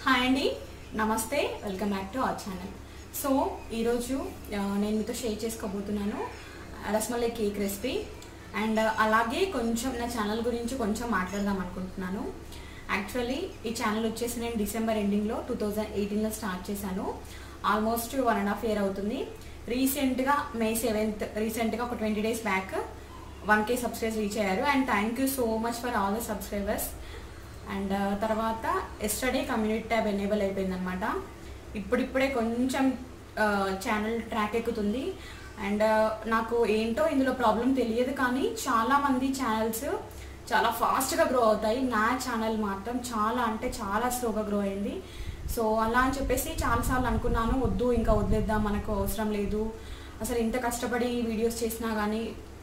hi అండి నమస్తే welcome back to our channel so ఈరోజు ఆ, నేను మీతో షేర్ చేసుకోబోతున్నాను రస్మలై కేక్ రెసిపీ అండ్ అలాగే కొంచెం నా ఛానల్ గురించి కొంచెం మాట్లాడదాం అనుకుంటున్నాను యాక్చువల్లీ ఈ ఛానల్ వచ్చేసి నేను డిసెంబర్ ఎండింగ్లో టూ థౌజండ్ ఎయిటీన్లో స్టార్ట్ చేశాను almost one and half year అవుతుంది రీసెంట్గా మే సెవెంత్ రీసెంట్గా ఒక twenty days back one K subscribers reach అయ్యారు and thank you so much for all the subscribers and తర్వాత ఎస్టర్డే కమ్యూనిటీ ట్యాబ్ ఎనేబుల్ అయిపోయింది అనమాట ఇప్పుడిప్పుడే కొంచెం ఛానల్ ట్రాక్ ఎక్కుతుంది అండ్ నాకు ఏంటో ఇందులో ప్రాబ్లం తెలియదు కానీ చాలా మంది ఛానల్స్ చాలా ఫాస్ట్గా గ్రో అవుతాయి నా ఛానల్ మాత్రం చాలా అంటే చాలా స్లోగా గ్రో అయింది సో అలా అని చెప్పేసి చాలాసార్లు అనుకున్నాను వద్దు ఇంకా వదిలేద్దాం మనకు అవసరం లేదు అసలు ఇంత కష్టపడి వీడియోస్ చేసినా కానీ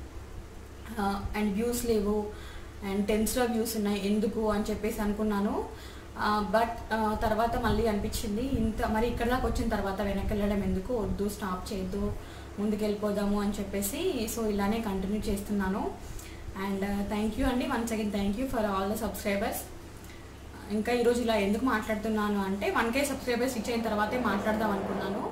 అండ్ వ్యూస్ లేవు అండ్ టెన్స్లో వ్యూస్ ఉన్నాయి ఎందుకు అని చెప్పేసి అనుకున్నాను బట్ తర్వాత మళ్ళీ అనిపించింది ఇంత మరి ఇక్కడ దాకా వచ్చిన తర్వాత వెనక్కి వెళ్ళడం ఎందుకు వద్దు స్టాప్ చేయొద్దు ముందుకు వెళ్ళిపోదాము అని చెప్పేసి సో ఇలానే కంటిన్యూ చేస్తున్నాను అండ్ థ్యాంక్ యూ అండి once again thank you for all the subscribers ఇంకా ఈరోజు ఇలా ఎందుకు మాట్లాడుతున్నాను అంటే వన్ కే సబ్స్క్రైబర్స్ రీచ్ అయిన తర్వాతే మాట్లాడదాం అనుకున్నాను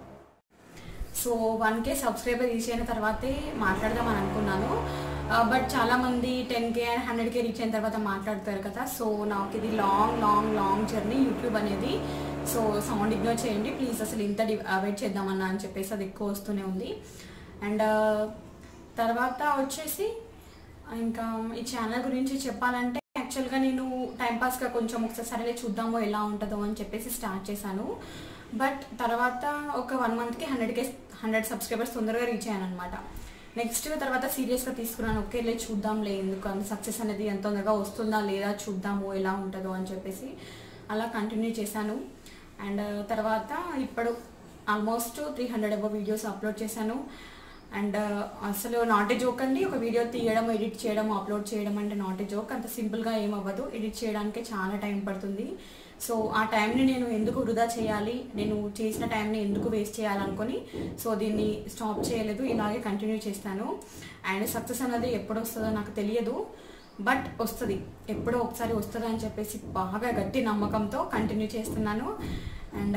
so one K subscriber reach అయిన తర్వాతే మాట్లాడదాం అని అనుకున్నాను బట్ చాలా మంది ten K and hundred K reach అయిన తర్వాత మాట్లాడతారు కదా సో నాకు ఇది long long long journey YouTube అనేది సో సౌండ్ ఇగ్నోర్ చేయండి ప్లీజ్ అసలు ఇంత వెయిట్ చేద్దామన్నా అని చెప్పేసి అది ఎక్కువ వస్తూనే ఉంది అండ్ తర్వాత వచ్చేసి ఇంకా ఈ ఛానల్ గురించి చెప్పాలంటే యాక్చువల్గా నేను టైంపాస్గా కొంచెం ఒకసారి సరేలే చూద్దాము ఎలా ఉంటుందో అని చెప్పేసి స్టార్ట్ చేశాను బట్ తర్వాత ఒక వన్ మంత్కి హండ్రెడ్ కే హండ్రెడ్ సబ్స్క్రైబర్స్ తొందరగా రీచ్ అయ్యాను అనమాట నెక్స్ట్ తర్వాత సీరియస్గా తీసుకున్నాను ఓకే లే చూద్దాంలే ఎందుకు అంత సక్సెస్ అనేది ఎంత తొందరగా వస్తుందా లేదా చూద్దాము ఎలా ఉంటుందో అని చెప్పేసి అలా కంటిన్యూ చేశాను అండ్ తర్వాత ఇప్పుడు almost three hundred above videos upload చేశాను అండ్ అసలు నాట్ ఏ జోక్ అండి ఒక వీడియో తీయడం ఎడిట్ చేయడం అప్లోడ్ చేయడం అంటే నాట్ ఏ జోక్ అంత సింపుల్గా ఏం అవ్వదు ఎడిట్ చేయడానికే చాలా టైం పడుతుంది సో ఆ టైంని నేను ఎందుకు వృధా చేయాలి నేను చేసిన టైంని ఎందుకు వేస్ట్ చేయాలనుకొని సో దీన్ని స్టాప్ చేయలేదు ఇలాగే కంటిన్యూ చేస్తాను అండ్ సక్సెస్ అనేది ఎప్పుడు వస్తుందో నాకు తెలియదు బట్ వస్తుంది ఎప్పుడో ఒకసారి వస్తుంది అని చెప్పేసి బాగా గట్టి నమ్మకంతో కంటిన్యూ చేస్తున్నాను అండ్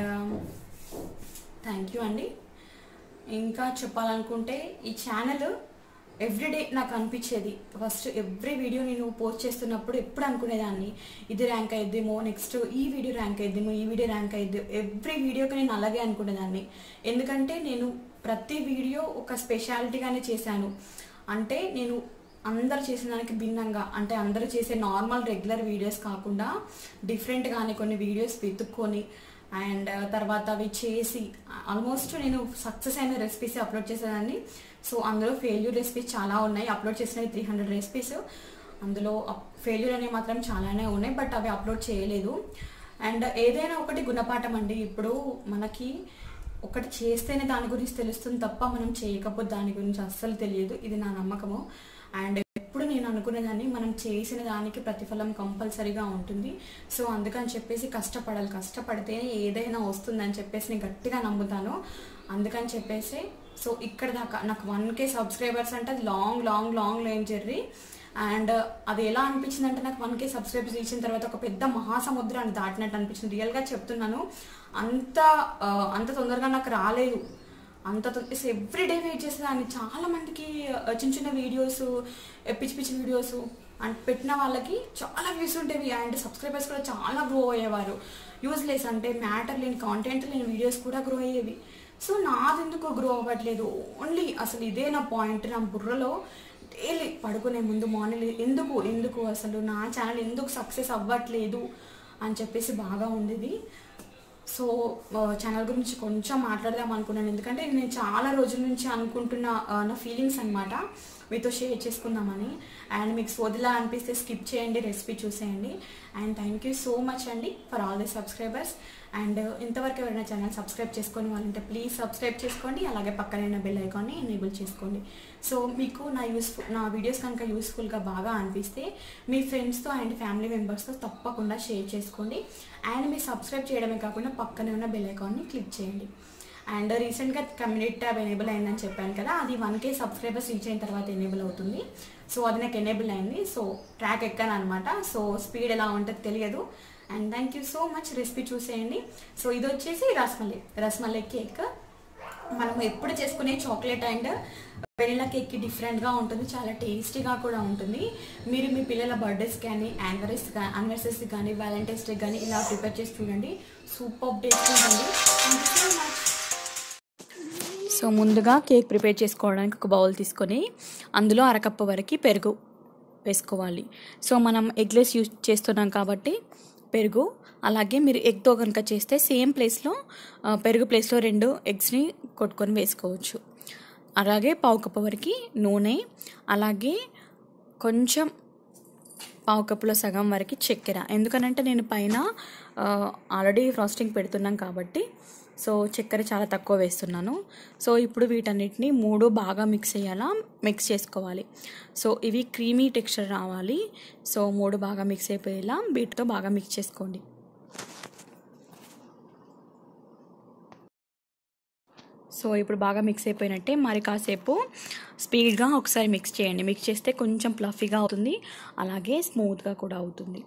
థ్యాంక్ యూ అండి ఇంకా చెప్పాలనుకుంటే ఈ ఛానల్ ఎవ్రీడే నాకు అనిపించేది ఫస్ట్ ఎవ్రీ వీడియో నేను పోస్ట్ చేస్తున్నప్పుడు ఎప్పుడు అనుకునేదాన్ని ఇది ర్యాంక్ అయిద్దేమో నెక్స్ట్ ఈ వీడియో ర్యాంక్ అయిద్దేమో ఈ వీడియో ర్యాంక్ అయిద్ది ఎవ్రీ వీడియోకి నేను అలాగే అనుకునేదాన్ని ఎందుకంటే నేను ప్రతి వీడియో ఒక స్పెషాలిటీగానే చేశాను అంటే నేను అందరు చేసిన దానికి భిన్నంగా అంటే అందరూ చేసే నార్మల్ రెగ్యులర్ వీడియోస్ కాకుండా డిఫరెంట్గానే కొన్ని వీడియోస్ వెతుక్కొని అండ్ తర్వాత అవి చేసి ఆల్మోస్ట్ నేను సక్సెస్ అయిన రెసిపీస్ అప్లోడ్ చేసేదాన్ని సో అందులో ఫెయిల్యూర్ రెసిపీస్ చాలా ఉన్నాయి అప్లోడ్ చేసినవి త్రీ హండ్రెడ్ రెసిపీస్ అందులో ఫెయిల్యూర్ అనేవి మాత్రం చాలానే ఉన్నాయి బట్ అవి అప్లోడ్ చేయలేదు అండ్ ఏదైనా ఒకటి గుణపాఠం అండి ఇప్పుడు మనకి ఒకటి చేస్తేనే దాని గురించి తెలుస్తుంది తప్ప మనం చేయకపోతే దాని గురించి అస్సలు తెలియదు ఇది నా నమ్మకము అండ్ ఎప్పుడు నేను అనుకునేదాన్ని మనం చేసిన దానికి ప్రతిఫలం కంపల్సరీగా ఉంటుంది సో అందుకని చెప్పేసి కష్టపడాలి కష్టపడితేనే ఏదైనా వస్తుందని చెప్పేసి నేను గట్టిగా నమ్ముతాను అందుకని చెప్పేసి సో ఇక్కడ దాకా నాకు వన్ కే సబ్స్క్రైబర్స్ అంటే అది long long long line journey and అది ఎలా అనిపించింది అంటే నాకు వన్ కే సబ్స్క్రైబర్స్ ఇచ్చిన తర్వాత ఒక పెద్ద మహాసముద్రాన్ని దాటినట్టు అనిపించింది రియల్గా చెప్తున్నాను అంత అంత తొందరగా నాకు రాలేదు అంత ఎవ్రీడే వెయిట్ చేసేదాన్ని చాలా మందికి చిన్న చిన్న వీడియోస్ పిచ్చి పిచ్చి వీడియోస్ అండ్ పెట్టిన వాళ్ళకి చాలా వ్యూస్ ఉండేవి అండ్ సబ్స్క్రైబర్స్ కూడా చాలా గ్రో అయ్యేవారు యూజ్లెస్ అంటే మ్యాటర్ లేని కాంటెంట్ లేని వీడియోస్ కూడా గ్రో అయ్యేవి సో నాది ఎందుకు గ్రో అవ్వట్లేదు ఓన్లీ అసలు ఇదే నా పాయింట్ నా బుర్రలో డైలీ పడుకునే ముందు మార్నింగ్ ఎందుకు ఎందుకు అసలు నా ఛానల్ ఎందుకు సక్సెస్ అవ్వట్లేదు అని చెప్పేసి బాగా ఉండేది సో ఛానల్ గురించి కొంచెం మాట్లాడదాం అనుకున్నాను ఎందుకంటే నేను చాలా రోజుల నుంచి అనుకుంటున్న నా ఫీలింగ్స్ అనమాట మీతో షేర్ చేసుకుందామని అండ్ మీకు సోదిలా అనిపిస్తే స్కిప్ చేయండి రెసిపీ చూసేయండి and thank you so much అండి for all the subscribers and ఇంతవరకు ఎవరైనా ఛానల్ సబ్స్క్రైబ్ చేసుకొని వాళ్ళంటే ప్లీజ్ సబ్స్క్రైబ్ చేసుకోండి అలాగే పక్కన బెల్ ఐకాన్ని ఎనేబుల్ చేసుకోండి సో మీకు నా యూస్ఫుల్ నా వీడియోస్ కనుక యూస్ఫుల్గా బాగా అనిపిస్తే మీ ఫ్రెండ్స్తో అండ్ ఫ్యామిలీ మెంబర్స్తో తప్పకుండా షేర్ చేసుకోండి అండ్ మీరు సబ్స్క్రైబ్ చేయడమే కాకుండా పక్కనే ఉన్న బెల్ ఐకాన్ని క్లిక్ చేయండి అండ్ రీసెంట్గా కమ్యూనిటీ ట్యాబ్ ఎనేబుల్ అయిందని చెప్పాను కదా అది వన్ కే సబ్స్క్రైబర్స్ రీచ్ అయిన తర్వాత ఎనేబుల్ అవుతుంది సో అది నాకు ఎనేబుల్ అయింది సో ట్రాక్ ఎక్కాను అనమాట సో స్పీడ్ ఎలా ఉంటుందో తెలియదు and thank you so much recipe చూసేయండి సో ఇది వచ్చేసి రస్మలై రస్మలై కేక్ మనం ఎప్పుడు చేసుకునే చాక్లెట్ అండ్ వెనిలా కేక్కి డిఫరెంట్గా ఉంటుంది చాలా టేస్టీగా కూడా ఉంటుంది మీరు మీ పిల్లల బర్త్డేస్ కానీ యానివర్సరీస్ కానీ యానివర్సరీస్ కానీ వ్యాలంటైన్స్ డే కానీ ఇలా ప్రిపేర్ చేసి చూడండి సూపర్ టేస్ట్ ఉంటుంది thank you so much so ముందుగా కేక్ ప్రిపేర్ చేసుకోవడానికి ఒక బౌల్ తీసుకొని అందులో అరకప్పు వరకు పెరుగు వేసుకోవాలి సో మనం ఎగ్లెస్ యూజ్ చేస్తున్నాం కాబట్టి పెరుగు అలాగే మీరు ఎగ్తో కనుక చేస్తే సేమ్ ప్లేస్లో ఆ, పెరుగు ప్లేస్లో రెండు ఎగ్స్ని కొట్టుకొని వేసుకోవచ్చు అలాగే పావు కప్పు వరకు నూనె అలాగే కొంచెం పావు కప్పులో సగం వరకు చక్కెర ఎందుకనంటే నేను పైన ఆల్రెడీ ఫ్రాస్టింగ్ పెడుతున్నాం కాబట్టి సో చక్కెర చాలా తక్కువ వేస్తున్నాను సో ఇప్పుడు వీటన్నిటిని మూడు బాగా మిక్స్ అయ్యేలా మిక్స్ చేసుకోవాలి సో ఇవి క్రీమీ టెక్స్చర్ రావాలి సో మూడు బాగా మిక్స్ అయిపోయేలా వీటితో బాగా మిక్స్ చేసుకోండి సో ఇప్పుడు బాగా మిక్స్ అయిపోయినట్టే మరి కాసేపు స్పీడ్గా ఒకసారి మిక్స్ చేయండి మిక్స్ చేస్తే కొంచెం ప్లఫీగా అవుతుంది అలాగే స్మూత్గా కూడా అవుతుంది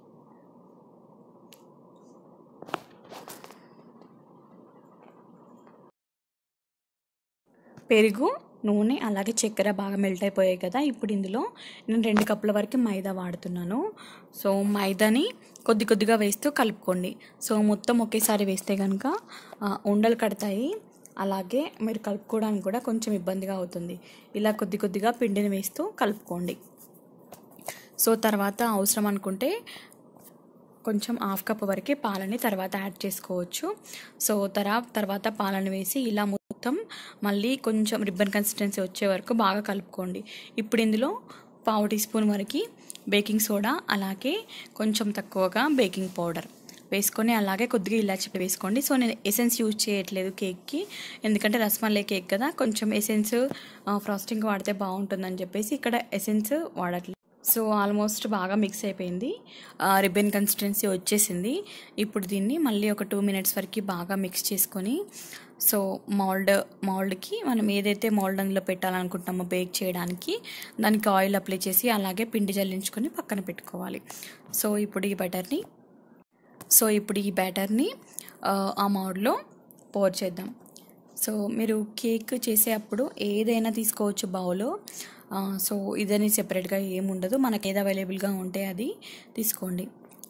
పెరుగు నూనె అలాగే చక్కెర బాగా మెల్ట్ అయిపోయాయి కదా ఇప్పుడు ఇందులో నేను రెండు కప్పుల వరకు మైదా వాడుతున్నాను సో మైదాని కొద్ది కొద్దిగా వేస్తూ కలుపుకోండి సో మొత్తం ఒకేసారి వేస్తే కనుక ఆ, ఉండలు కడతాయి అలాగే మీరు కలుపుకోవడానికి కూడా కొంచెం ఇబ్బందిగా అవుతుంది ఇలా కొద్ది కొద్దిగా పిండిని వేస్తూ కలుపుకోండి సో తర్వాత అవసరం అనుకుంటే కొంచెం హాఫ్ కప్ వరకు పాలని తర్వాత యాడ్ చేసుకోవచ్చు సో తరా తర్వాత పాలను వేసి ఇలా మొత్తం మళ్ళీ కొంచెం రిబ్బన్ కన్సిస్టెన్సీ వచ్చే వరకు బాగా కలుపుకోండి ఇప్పుడు ఇందులో పావు టీ స్పూన్ వరకు బేకింగ్ సోడా అలాగే కొంచెం తక్కువగా బేకింగ్ పౌడర్ వేసుకొని అలాగే కొద్దిగా ఇలాచి వేసుకోండి సో నేను ఎసెన్స్ యూజ్ చేయట్లేదు కేక్కి ఎందుకంటే రసమల్లై కేక్ కదా కొంచెం ఎసెన్స్ ఫ్రాస్టింగ్ వాడితే బాగుంటుందని చెప్పేసి ఇక్కడ ఎసెన్స్ వాడట్లేదు సో ఆల్మోస్ట్ బాగా మిక్స్ అయిపోయింది రిబ్బన్ కన్సిస్టెన్సీ వచ్చేసింది ఇప్పుడు దీన్ని మళ్ళీ ఒక టూ మినిట్స్ వరకు బాగా మిక్స్ చేసుకొని సో మౌల్డ్ మౌల్డ్కి మనం ఏదైతే మౌల్డ్ అందులో పెట్టాలనుకుంటున్నామో బేక్ చేయడానికి దానికి ఆయిల్ అప్లై చేసి అలాగే పిండి జల్లించుకొని పక్కన పెట్టుకోవాలి సో ఇప్పుడు ఈ బటర్ని సో ఇప్పుడు ఈ బ్యాటర్ని ఆ, ఆ మౌడ్లో పోర్ చేద్దాం సో మీరు కేక్ చేసేటప్పుడు ఏదైనా తీసుకోవచ్చు బౌలో ఆ, సో ఇదని సెపరేట్గా ఏముండదు మనకి ఏది అవైలబుల్గా ఉంటే అది తీసుకోండి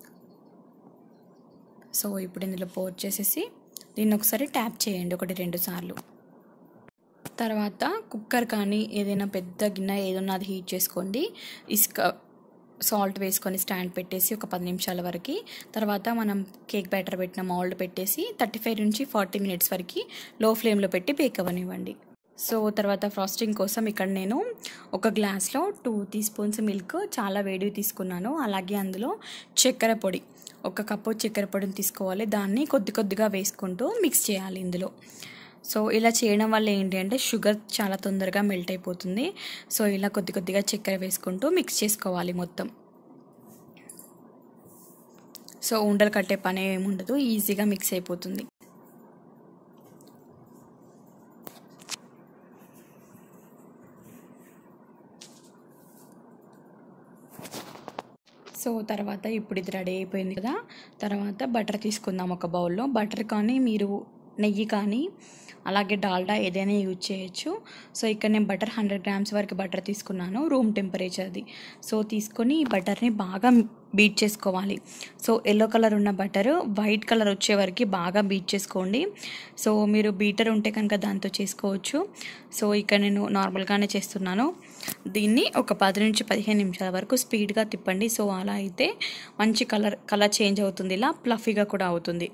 సో ఇప్పుడు ఇందులో పోర్ చేసేసి దీన్ని ఒకసారి ట్యాప్ చేయండి ఒకటి రెండు సార్లు తర్వాత కుక్కర్ కానీ ఏదైనా పెద్ద గిన్నె ఏదన్నా అది హీట్ చేసుకోండి ఇసుక సాల్ట్ వేసుకొని స్టాండ్ పెట్టేసి ఒక పది నిమిషాల వరకు తర్వాత మనం కేక్ బ్యాటర్ పెట్టిన మౌల్డ్ పెట్టేసి థర్టీ ఫైవ్ నుంచి ఫార్టీ మినిట్స్ వరకు లో ఫ్లేమ్లో పెట్టి బేక్ అవ్వనివ్వండి సో తర్వాత ఫ్రాస్టింగ్ కోసం ఇక్కడ నేను ఒక గ్లాస్లో టూ టీ స్పూన్స్ మిల్క్ చాలా వేడివి తీసుకున్నాను అలాగే అందులో చక్కెర పొడి ఒక కప్పు చక్కెర పొడిని తీసుకోవాలి దాన్ని కొద్ది కొద్దిగా వేసుకుంటూ మిక్స్ చేయాలి ఇందులో సో ఇలా చేయడం వల్ల ఏంటి అంటే షుగర్ చాలా తొందరగా మెల్ట్ అయిపోతుంది సో ఇలా కొద్ది కొద్దిగా చక్కెర వేసుకుంటూ మిక్స్ చేసుకోవాలి మొత్తం సో ఉండలు కట్టే పని ఏముండదు ఈజీగా మిక్స్ అయిపోతుంది సో తర్వాత ఇప్పుడు ఇది రెడీ అయిపోయింది కదా తర్వాత బటర్ తీసుకుందాం ఒక బౌల్లో బటర్ కానీ మీరు నెయ్యి కానీ అలాగే డాల్డా ఏదైనా యూజ్ చేయొచ్చు సో ఇక్కడ నేను బటర్ హండ్రెడ్ గ్రామ్స్ వరకు బటర్ తీసుకున్నాను రూమ్ టెంపరేచర్ది సో తీసుకొని ఈ బటర్ని బాగా బీట్ చేసుకోవాలి సో ఎల్లో కలర్ ఉన్న బటర్ వైట్ కలర్ వచ్చే వరకు బాగా బీట్ చేసుకోండి సో మీరు బీటర్ ఉంటే కనుక దాంతో చేసుకోవచ్చు సో ఇక్కడ నేను నార్మల్గానే చేస్తున్నాను దీన్ని ఒక పది నుంచి పదిహేను నిమిషాల వరకు స్పీడ్గా తిప్పండి సో అలా అయితే మంచి కలర్ కలర్ చేంజ్ అవుతుంది ఇలా ప్లఫీగా కూడా అవుతుంది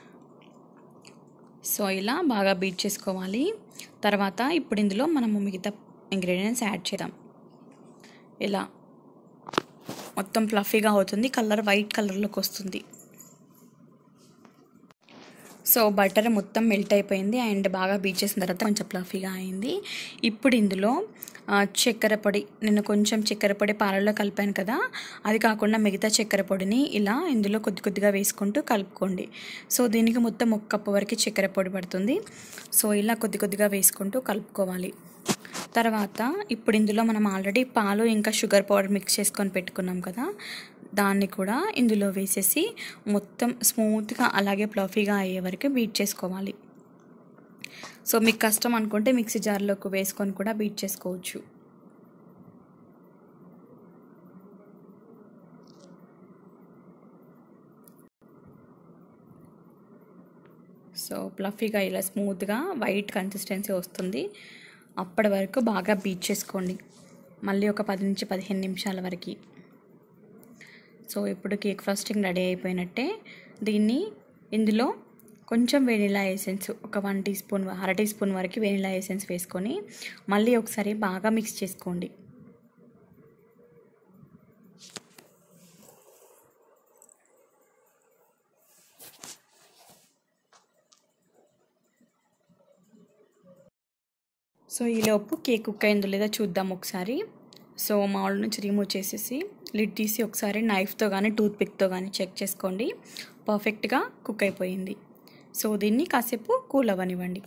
సో ఇలా బాగా బీట్ చేసుకోవాలి తర్వాత ఇప్పుడు ఇందులో మనము మిగతా ఇంగ్రీడియంట్స్ యాడ్ చేద్దాం ఇలా మొత్తం ప్లఫీగా అవుతుంది కలర్ వైట్ కలర్లోకి వస్తుంది సో బటర్ మొత్తం మెల్ట్ అయిపోయింది అండ్ బాగా బీట్ చేసిన తర్వాత కొంచెం ప్లఫీగా అయింది ఇప్పుడు ఇందులో ఆ, చక్కెర పొడి నేను కొంచెం చక్కెర పొడి పాలల్లో కలిపాను కదా అది కాకుండా మిగతా చక్కెర పొడిని ఇలా ఇందులో కొద్ది కొద్దిగా వేసుకుంటూ కలుపుకోండి సో దీనికి మొత్తం ఒక కప్పు వరకు చక్కెర పొడి పడుతుంది సో ఇలా కొద్ది కొద్దిగా వేసుకుంటూ కలుపుకోవాలి తర్వాత ఇప్పుడు ఇందులో మనం ఆల్రెడీ పాలు ఇంకా షుగర్ పౌడర్ మిక్స్ చేసుకొని పెట్టుకున్నాం కదా దాన్ని కూడా ఇందులో వేసేసి మొత్తం స్మూత్గా అలాగే ప్లఫీగా అయ్యే వరకు బీట్ చేసుకోవాలి సో మీకు కష్టం అనుకుంటే మిక్సీ జార్లోకి వేసుకొని కూడా బీట్ చేసుకోవచ్చు సో ప్లఫీగా ఇలా స్మూత్గా వైట్ కన్సిస్టెన్సీ వస్తుంది అప్పటి వరకు బాగా బీట్ చేసుకోండి మళ్ళీ ఒక పది నుంచి పదిహేను నిమిషాల వరకు సో ఇప్పుడు కేక్ ఫ్రాస్టింగ్ రెడీ అయిపోయినట్టే దీన్ని ఇందులో కొంచెం వెనిలా ఎసెన్స్ ఒక వన్ టీ స్పూన్ అర టీ స్పూన్ వరకు వెనిలా ఎసెన్స్ వేసుకొని మళ్ళీ ఒకసారి బాగా మిక్స్ చేసుకోండి సో ఈలోపు కేక్ కుక్ అయిందో లేదో చూద్దాం ఒకసారి సో మామూలు నుంచి రిమూవ్ చేసేసి లిడ్ తీసి ఒకసారి నైఫ్తో కానీ టూత్ పిక్తో కానీ చెక్ చేసుకోండి పర్ఫెక్ట్గా కుక్ అయిపోయింది సో దీన్ని కాసేపు కూల్ అవ్వనివ్వండి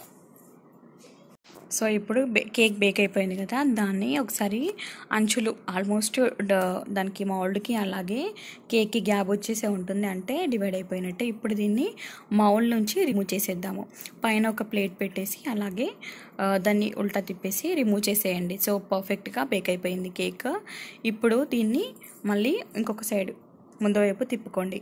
సో ఇప్పుడు బే కేక్ బేక్ అయిపోయింది కదా దాన్ని ఒకసారి అంచులు ఆల్మోస్ట్ దానికి మౌల్డ్కి అలాగే కేక్కి గ్యాప్ వచ్చేసే ఉంటుంది అంటే డివైడ్ అయిపోయినట్టే ఇప్పుడు దీన్ని మౌల్డ్ నుంచి రిమూవ్ చేసేద్దాము పైన ఒక ప్లేట్ పెట్టేసి అలాగే దాన్ని ఉల్టా తిప్పేసి రిమూవ్ చేసేయండి సో పర్ఫెక్ట్గా బేక్ అయిపోయింది కేక్ ఇప్పుడు దీన్ని మళ్ళీ ఇంకొక సైడ్ ముందు వైపు తిప్పుకోండి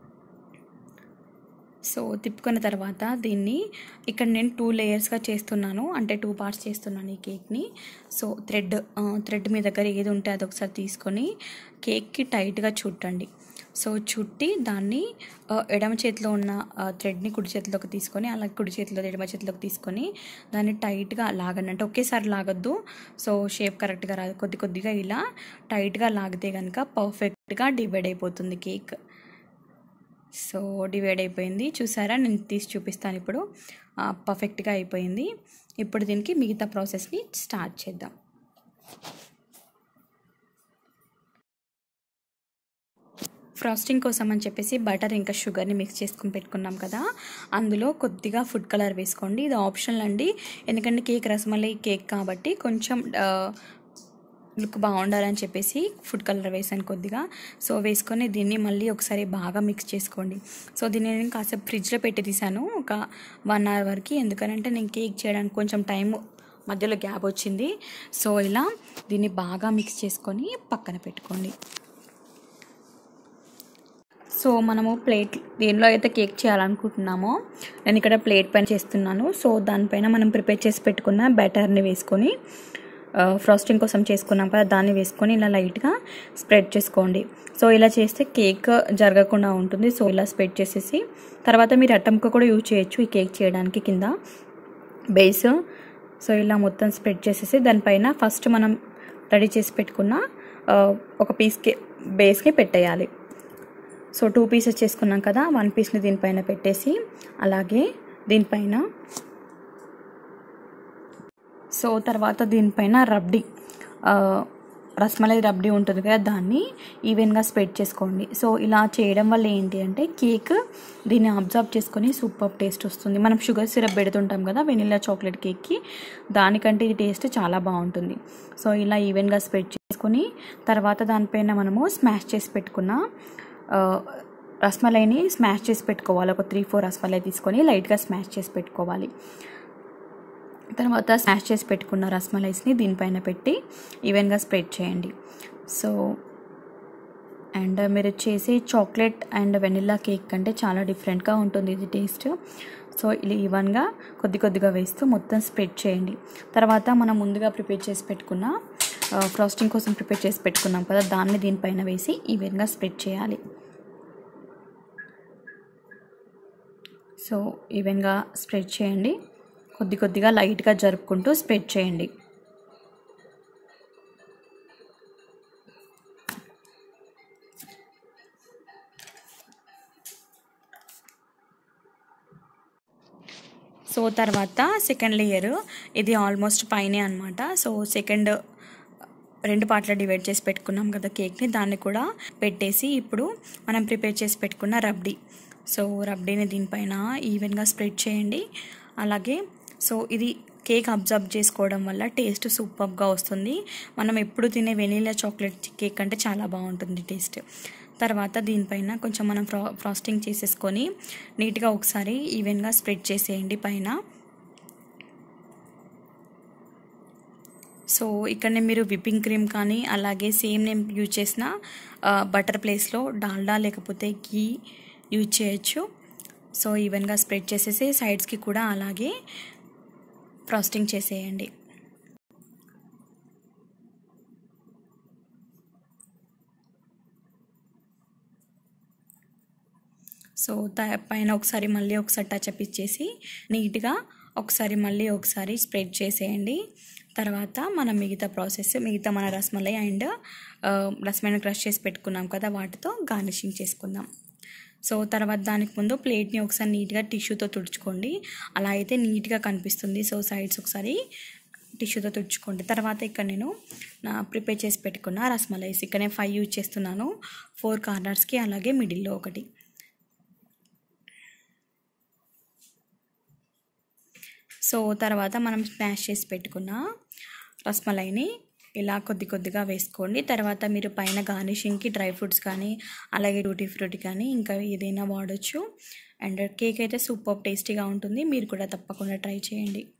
సో తిప్పుకున్న తర్వాత దీన్ని ఇక్కడ నేను టూ లేయర్స్గా చేస్తున్నాను అంటే టూ పార్ట్స్ చేస్తున్నాను ఈ కేక్ని సో థ్రెడ్ థ్రెడ్ మీ దగ్గర ఏది ఉంటే అది ఒకసారి తీసుకొని కేక్కి టైట్గా చుట్టండి సో చుట్టి దాన్ని ఎడమ చేతిలో ఉన్న థ్రెడ్ని కుడి చేతిలోకి తీసుకొని అలాగే కుడి చేతిలో ఎడమ చేతిలోకి తీసుకొని దాన్ని టైట్గా లాగండి అంటే ఒకేసారి లాగద్దు సో షేప్ కరెక్ట్గా రాదు కొద్ది కొద్దిగా ఇలా టైట్గా లాగితే కనుక పర్ఫెక్ట్గా డివైడ్ అయిపోతుంది కేక్ సో డివైడ్ అయిపోయింది చూసారా నేను తీసి చూపిస్తాను ఇప్పుడు పర్ఫెక్ట్గా అయిపోయింది ఇప్పుడు దీనికి మిగతా ప్రాసెస్ని స్టార్ట్ చేద్దాం ఫ్రాస్టింగ్ కోసం అని చెప్పేసి బటర్ ఇంకా షుగర్ని మిక్స్ చేసుకుని పెట్టుకున్నాం కదా అందులో కొద్దిగా ఫుడ్ కలర్ వేసుకోండి ఇది ఆప్షనల్ అండి ఎందుకంటే కేక్ రసమలై కేక్ కాబట్టి కొంచెం లుక్ బాగుండాలని చెప్పేసి ఫుడ్ కలర్ వేసాను కొద్దిగా సో వేసుకొని దీన్ని మళ్ళీ ఒకసారి బాగా మిక్స్ చేసుకోండి సో దీన్ని నేను కాసేపు ఫ్రిడ్జ్లో పెట్టి తీసాను ఒక వన్ అవర్ వరకు ఎందుకనంటే నేను కేక్ చేయడానికి కొంచెం టైం మధ్యలో గ్యాప్ వచ్చింది సో ఇలా దీన్ని బాగా మిక్స్ చేసుకొని పక్కన పెట్టుకోండి సో మనము ప్లేట్ దేనిలో అయితే కేక్ చేయాలనుకుంటున్నామో నేను ఇక్కడ ప్లేట్ పైన చేస్తున్నాను సో దానిపైన మనం ప్రిపేర్ చేసి పెట్టుకున్న బ్యాటర్ని వేసుకొని ఫ్రాస్టింగ్ కోసం చేసుకున్నాం కదా దాన్ని వేసుకొని ఇలా లైట్గా స్ప్రెడ్ చేసుకోండి సో ఇలా చేస్తే కేక్ జరగకుండా ఉంటుంది సో ఇలా స్ప్రెడ్ చేసేసి తర్వాత మీరు అట్టంక కూడా యూజ్ చేయొచ్చు ఈ కేక్ చేయడానికి కింద బేస్ సో ఇలా మొత్తం స్ప్రెడ్ చేసేసి దానిపైన ఫస్ట్ మనం రెడీ చేసి పెట్టుకున్న ఒక పీస్కి బేస్ని పెట్టేయాలి సో టూ పీసెస్ చేసుకున్నాం కదా వన్ పీస్ని దీనిపైన పెట్టేసి అలాగే దీనిపైన సో తర్వాత దీనిపైన రబ్డీ రస్మలై రబ్డీ ఉంటుంది కదా దాన్ని ఈవెన్గా స్ప్రెడ్ చేసుకోండి సో ఇలా చేయడం వల్ల ఏంటి అంటే కేక్ దీన్ని అబ్జర్వ్ చేసుకొని సూపర్ టేస్ట్ వస్తుంది మనం షుగర్ సిరప్ పెడుతుంటాం కదా వెనిలా చాక్లెట్ కేక్కి దానికంటే ఇది టేస్ట్ చాలా బాగుంటుంది సో ఇలా ఈవెన్గా స్ప్రెడ్ చేసుకొని తర్వాత దానిపైన మనము స్మాష్ చేసి పెట్టుకున్న రస్మలైని స్మాష్ చేసి పెట్టుకోవాలి ఒక త్రీ ఫోర్ రస్మలై తీసుకొని లైట్గా స్మాష్ చేసి పెట్టుకోవాలి తర్వాత స్మాష్ చేసి పెట్టుకున్న రస్మలైస్ని దీనిపైన పెట్టి ఈవెన్గా స్ప్రెడ్ చేయండి సో అండ్ మీరు చేసే చాక్లెట్ అండ్ వెనిల్లా కేక్ కంటే చాలా డిఫరెంట్గా ఉంటుంది ఇది టేస్ట్ సో ఇలా ఈవెన్గా కొద్ది కొద్దిగా వేస్తూ మొత్తం స్ప్రెడ్ చేయండి తర్వాత మనం ముందుగా ప్రిపేర్ చేసి పెట్టుకున్న ఫ్రాస్టింగ్ కోసం ప్రిపేర్ చేసి పెట్టుకున్నాం కదా దాన్ని దీనిపైన వేసి ఈవెన్గా స్ప్రెడ్ చేయాలి సో ఈవెన్గా స్ప్రెడ్ చేయండి కొద్ది కొద్దిగా లైట్గా జరుపుకుంటూ స్ప్రెడ్ చేయండి సో తర్వాత సెకండ్ లేయర్ ఇది ఆల్మోస్ట్ పైనే అనమాట సో సెకండ్ రెండు పార్ట్ల డివైడ్ చేసి పెట్టుకున్నాం కదా కేక్ని దాన్ని కూడా పెట్టేసి ఇప్పుడు మనం ప్రిపేర్ చేసి పెట్టుకున్న రబ్డీ సో రబ్డీని దీనిపైన ఈవెన్గా స్ప్రెడ్ చేయండి అలాగే సో ఇది కేక్ అబ్జర్వ్ చేసుకోవడం వల్ల టేస్ట్ సూపర్గా వస్తుంది మనం ఎప్పుడు తినే వెనీలా చాక్లెట్ కేక్ అంటే చాలా బాగుంటుంది టేస్ట్ తర్వాత దీనిపైన కొంచెం మనం ఫ్రా ఫ్రాస్టింగ్ చేసేసుకొని నీట్గా ఒకసారి ఈవెన్గా స్ప్రెడ్ చేసేయండి పైన సో ఇక్కడనే మీరు విప్పింగ్ క్రీమ్ కానీ అలాగే సేమ్ నేను యూజ్ చేసిన బటర్ ప్లేస్లో డాల్డా లేకపోతే గీ యూజ్ చేయొచ్చు సో ఈవెన్గా స్ప్రెడ్ చేసేసి సైడ్స్కి కూడా అలాగే ఫ్రాస్టింగ్ చేసేయండి సో పైన ఒకసారి మళ్ళీ ఒకసారి టచ్అప్ ఇచ్చేసి నీట్గా ఒకసారి మళ్ళీ ఒకసారి స్ప్రెడ్ చేసేయండి తర్వాత మనం మిగతా ప్రాసెస్ మిగతా మన రసమలై అండ్ రసమైన క్రష్ చేసి పెట్టుకున్నాం కదా వాటితో గార్నిషింగ్ చేసుకుందాం సో తర్వాత దానికి ముందు ప్లేట్ని ఒకసారి నీట్గా టిష్యూతో తుడుచుకోండి అలా అయితే నీట్గా కనిపిస్తుంది సో సైడ్స్ ఒకసారి టిష్యూతో తుడుచుకోండి తర్వాత ఇక్కడ నేను నా ప్రిపేర్ చేసి పెట్టుకున్న రసమలైస్ ఇక్కడ నేను ఫైవ్ యూజ్ చేస్తున్నాను ఫోర్ కార్నర్స్కి అలాగే మిడిల్లో ఒకటి సో తర్వాత మనం స్మాష్ చేసి పెట్టుకున్న రస్మలైని ఇలా కొద్ది కొద్దిగా వేసుకోండి తర్వాత మీరు పైన గార్నిషింగ్కి డ్రై ఫ్రూట్స్ కానీ అలాగే టూటీ ఫ్రూటీ కానీ ఇంకా ఏదైనా వాడచ్చు అండ్ కేక్ అయితే సూపర్ టేస్టీగా ఉంటుంది మీరు కూడా తప్పకుండా ట్రై చేయండి